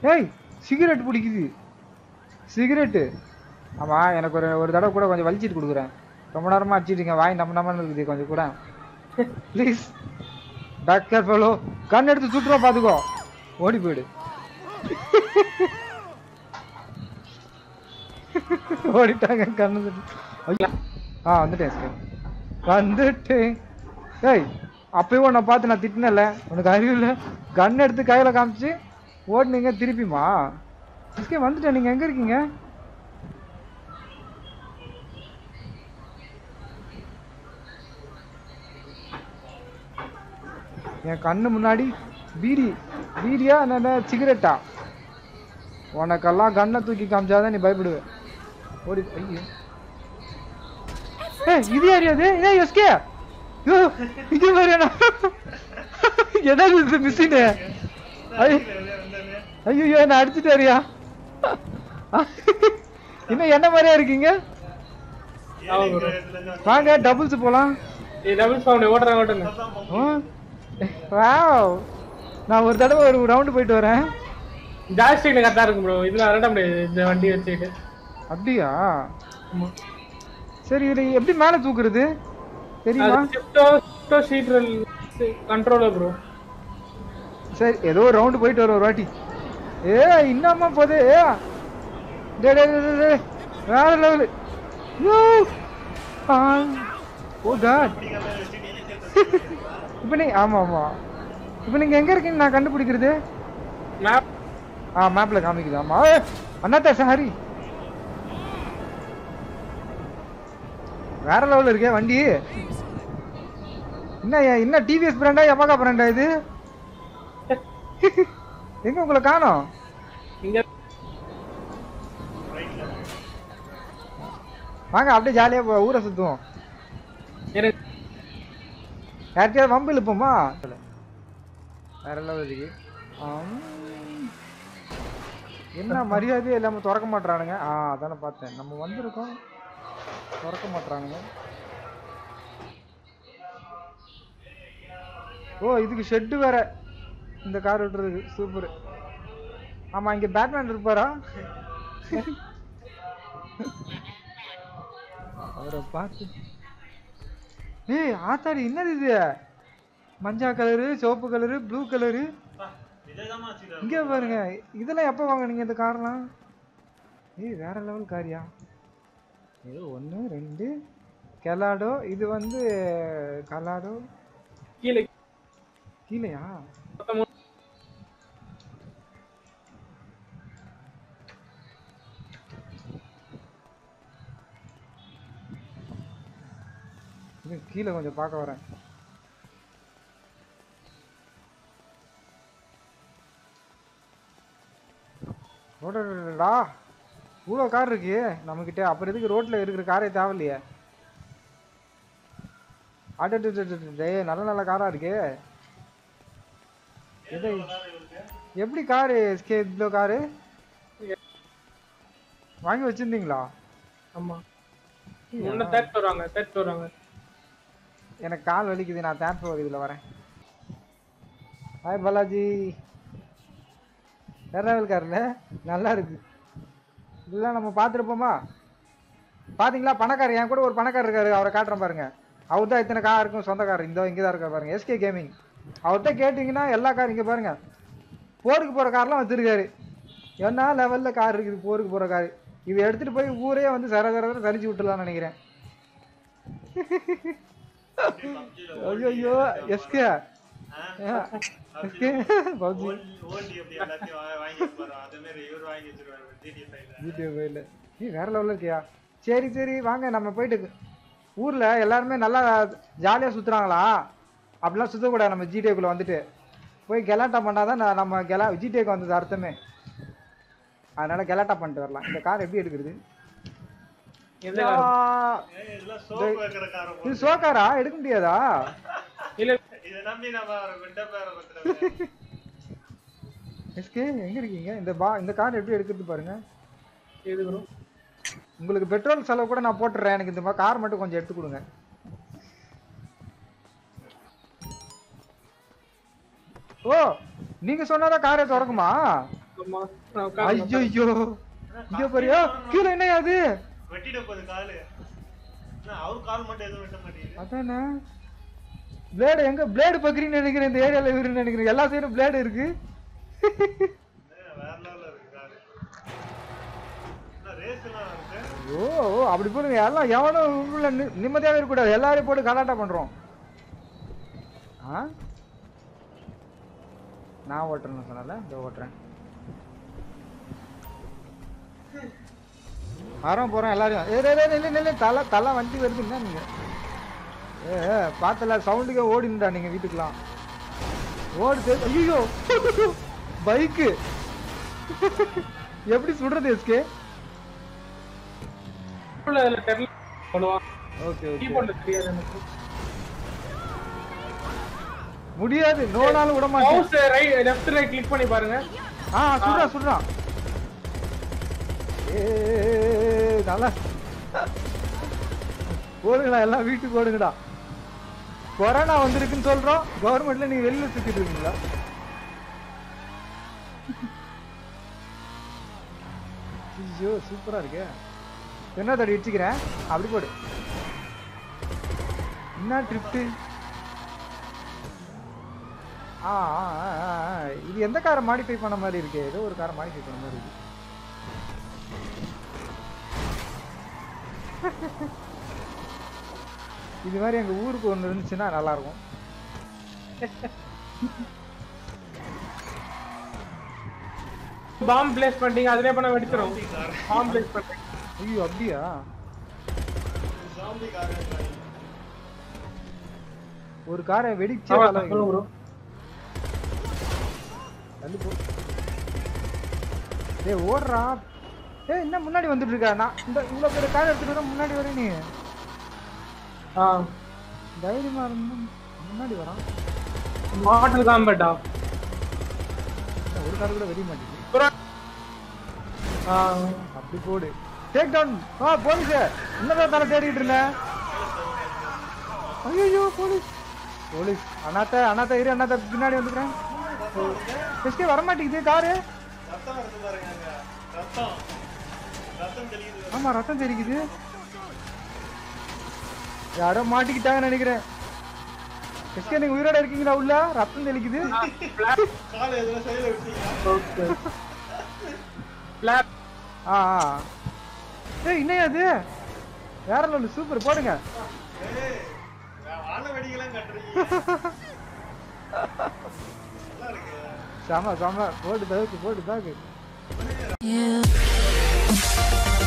ஏய் சிகரெட் பிடிக்குது சிகரெட்டு ஆமா எனக்கு ஒரு ஒரு தடவை கூட கொஞ்சம் வலிச்சிட்டு கொடுக்குறேன் ரொம்ப நேரமா அடிச்சிட்டு வாய் நம்ம நம்ம இருக்குது கொஞ்சம் கூட ப்ளீஸ் பேக் கேர் ஃபெலோ கண் எடுத்து சுற்றுவா பாத்துக்கோ ஓடி போயிடு ஓடிட்டாங்க கண்ணு சுட்டு. ஐயோ. ஆ வந்துட்டேன் சார் வந்துட்டேன் ஏய் அப்பயும் உன்னை பார்த்து நான் திட்டினல உனக்கு அறிவு இல்லை கன் எடுத்து கையில காமிச்சு ஓடுனீங்க திருப்பிமா எஸ்கே வந்துட்டேன் நீங்க எங்க இருக்கீங்க என் கண்ணு முன்னாடி பீடி பீடியா என்ன சிகரெட்டா உனக்கெல்லாம் கண்ணை தூக்கி காமிச்சாதான் நீ பயப்படுவ ஓடி ஐயோ ஏய் இது யாரு அது ஏய் எஸ்கே யோ இங்க பாரு என்ன என்னது இது மிஷின் ஐயோ என்ன அடிச்சிட்டாரியா இன்னும் என்ன மாதிரியா இருக்கீங்க ஆமா bro. வாங்க டபுள்ஸ் போலாம் ஏய் டபுள் சவுண்ட் ஓடுறேன் ஓடுறேன் வாவ் நான் ஒரு தடவை ஒரு ரவுண்டு போயிட்டு வரேன் ஜாஸ்டிக் கரெக்டா இருக்கும் ப்ரோ இதுல விளாட முடியாது இந்த வண்டி வச்சுக்கிட்டு அப்படியா சரி இது எப்படி மேல தூக்குறது தெரியுமா அது ஷிஃப்டோ ஷிஃப்டோ ஷீட்ரல் கண்ட்ரோலர் ப்ரோ சரி ஏதோ ஒரு ரவுண்டு போயிட்டு வர ஒரு வாட்டி ஏ இன்னமா போதே ஏ டே டே டே, டே, டே. வேற லெவலு யூ ஓ காட் இப்போ நீ ஆமா ஆமா இப்போ நீங்க எங்க இருக்கீங்க நான் கண்டுபிடிக்கிறது மேப் ஆ மேப்ல காமிக்குது ஆமா ஏ, அண்ணாத்தா சாரி வேற லெவல்ல இருக்கே வண்டி என்ன என்ன டிவிஎஸ் பிராண்டா யமகா பிராண்டா இது எங்க உங்களை காணோம் இங்க வாங்க அப்படியே ஜாலியா போ- ஊரை சுத்துவோம் எனக்கு யார்கிட்டயாவது வம்பு இழுப்போமா வேற லெவல் இருக்கு ஆம். என்ன மரியாதையே இல்லாம திறக்க மாட்றானுங்க ஆ அதானே பார்த்தேன் நம்ம வந்திருக்கோம் திறக்க மாட்றானுங்க ஓ இதுக்கு ஷெட்டு வேற இந்த கார் விட்டுறதுக்கு சூப்பர் ஆமா இங்க பேட்மேன் இருப்பாரா அவரை பார்த்து ஏய் ஆத்தாடி என்னது இது மஞ்சா கலரு சிவப்பு கலரு ப்ளூ கலரு இங்க பாருங்க இதெல்லாம் எப்போ வாங்குனீங்க இந்த கார்லாம் ஏய் வேற லெவல் காரியா ஏதோ ஒன்று ரெண்டு கெலாடோ இது வந்து கலாடோ கீழே கீழையா மொத்தமா இது கீழே கொஞ்சம் பார்க்க வரேன் ரோடா இவ்வளோ கார் இருக்கு நம்மக்கிட்ட அப்புறம் எதுக்கு ரோட்டில் இருக்கிற காரே தேவையில்லையே அடே நல்ல நல்ல காரா இருக்கே எதை எப்படி காரு எஸ்கே இவ்வளோ காரு வாங்கி வச்சிருந்தீங்களா ஆமா முன்ன தேர்ட் வருவாங்க தேர்ட் வருவாங்க எனக்கு கால் வலிக்குது நான் தேர்ட் ஃப்ளோர் இதில் வரேன் ஹாய் பாலாஜி வேற லெவல் கார்ல நல்லா இருக்கு இதெல்லாம் நம்ம பார்த்துருப்போமா பாத்தீங்களா பணக்காரர் என் கூட ஒரு பணக்காரர் இருக்காரு அவரை காட்டுறேன் பாருங்க அவர் தான் இத்தனை கார் இருக்கும் சொந்தக்காரர் இந்த இங்கே தான் இருக்கார் பாருங்க எஸ்கே கேமிங் அவர்கிட்ட கேட்டிங்கன்னா எல்லா கார் இங்கே பாருங்க போருக்கு போகிற கார்லாம் வச்சிருக்காரு என்ன லெவலில் கார் இருக்குது போருக்கு போகிற கார் இதை எடுத்துகிட்டு போய் ஊரே வந்து சர சர சர சரிச்சு விட்டுலாம்னு நினைக்கிறேன் ஐயோ எஸ்கே எஸ்கே பப்ஜி யூடியூப் இல்லை நீ வேற லெவலில் இருக்கியா சரி சரி வாங்க நம்ம போயிட்டு ஊரில் எல்லாருமே நல்லா ஜாலியாக சுற்றுறாங்களா அப்படிலாம் சுற்றக்கூடாது நம்ம ஜிடிஏக்குள்ளே வந்துட்டு போய் கெலாட்டா பண்ணாதான் நான் நம்ம கெலா ஜிடிஏக்கு வந்தது அர்த்தமே அதனால கெலாட்டா பண்ணிட்டு வரலாம் இந்த கார் எப்படி எடுக்கிறது எந்த car? ஆ, இது சோக்காரா எடுக்க முடியாதா இல்ல எஸ்கே எங்க இருக்கீங்க இந்த பா இந்த கார் எப்படி எடுக்கிறது பாருங்க எது ப்ரோ உங்களுக்கு பெட்ரோல் செலவு கூட நான் போட்டுறேன் எனக்கு இந்த கார் மட்டும் கொஞ்சம் எடுத்து கொடுங்க ஓ நீங்க சொன்னாதான் காரை திறக்குமா ஆமா நான் உட்கார்ந்து ஐயோ ஐயோ இங்க பாரியா கீழே என்ன அது வெட்டிட போகுது காலு என்ன, அவர் கால் மட்டும் எதுவும் வெட்ட மாட்டேங்குது அதானே பிளேடு எங்க பிளேடு பக்கறீங்கன்னு நினைக்கிறேன் இந்த ஏரியால இவருன்னு நினைக்கிறேன் எல்லா சைடும் பிளேடு இருக்கு என்ன, வேற லெவல்ல இருக்கு காரு என்ன ரேஸ் எல்லாம் இருக்கு ஓ ஓ, அப்படி போடுங்க எல்லாம் எவனும் உள்ள நி- நிம்மதியாவே இருக்கக்கூடாது எல்லாரையும் போட்டு கலாட்டா பண்றோம் ஆ நான் ஓட்டுறேன்னு சொன்னல இதோ ஓட்டுறேன் வரோம் போறோம் எல்லாரையும் ஏ டேய், டேய், நில்லு நில்லு தலை தலை வண்டி வருது என்ன நீங்க ஏ ஏ, பார்த்தல சவுண்டுக்கே ஓடினுடா நீங்க வீட்டுக்குலாம் ஓடுது ஐயோ பைக்கு எப்படி சுடுறது எஸ்கே உள்ள இதுல தெரியல சொல்லுவான் ஓகே ஓகே கீபோர்ட்ல தெரியாது எனக்கு முடியாது நோனாலும் விட மாட்டேன் mouse right left right click பண்ணி பாருங்க ஆ சுடுறான் சுடுறான் ஏய், நல்லா ஓடுங்கடா எல்லாம் வீட்டுக்கு ஓடுங்கடா கொரோனா வந்திருக்குன்னு சொல்றோம் கவர்மெண்ட்ல நீங்க வெளியில சுத்திட்டு இருக்கீங்களா ஐயோ சூப்பரா இருக்கே என்ன தடி இடிச்சுக்கிறேன் அப்படி போடு என்ன ட்ரிப்ட்டு ஆ ஆ, ஆ, ஆ, ஆ. இது எந்த காரை மாடிஃபை பண்ண மாதிரி இருக்கு ஏதோ ஒரு காரை மாடிஃபை பண்ண மாதிரி இருக்கு இது மாதிரி எங்க ஊருக்கு ஒன்று இருந்துச்சுன்னா நல்லா இருக்கும் பாம் பிளேஸ் பண்ணிட்டீங்க அதுலயே பண்ண வெடிச்சிரும் பாம் பிளேஸ் பண்ணிட்டீங்க ஐயோ அப்படியா ஜாம்பி காரு ஒரு காரை வெடிச்சே ஆமா, தலை சொல்லுங்க வைக்கணும். bro. தள்ளி போ ஏய் ஓடுறா ஏய் என்ன முன்னாடி வந்துட்டு இருக்கா நான் இந்த இவ்வளோ பெரிய காரை எடுத்துட்டு வந்தா முன்னாடி வரேன் நீ ஆ தைரியமா இருந்தா முன்னாடி வரான் மாடல் காம்பேட்டா ஒரு கார் கூட வெடிய மாட்டேங்குது ஆ அப்படி போடு டேக் டவுன் ஆ போலீஸ் என்னதான் தலை தேடிட்டு இருந்தேன் ஐயோ போலீஸ் போலீஸ் அண்ணாத்த அண்ணாத்த இரு அண்ணாத்த பின்னாடி வந்துக்கிறேன் எஸ்கே வர மாட்டேங்குது காரு ரத்தம் வருது பாருங்க அங்க ரத்தம் ரத்தம் தெளியுது ஆமா ரத்தம் தெரிக்குது யாரோ மாட்டிக்கிட்டாங்கன்னு நினைக்கிறேன் எஸ்கே நீங்க உயிரோட இருக்கீங்களா உள்ள ரத்தம் தெளிக்குது கால் எதுல சைடுல விட்டீங்க ஓகே பிளாக் ஆ ஆ ஏய் இன்னும் அது வேற லெவல் சூப்பர் போடுங்க ஏய் வான வெடிக்கலாம் கட்டுறீங்க நல்லா இருக்கு செம செம போட்டு தவிர்த்து போட்டு தாக்கு You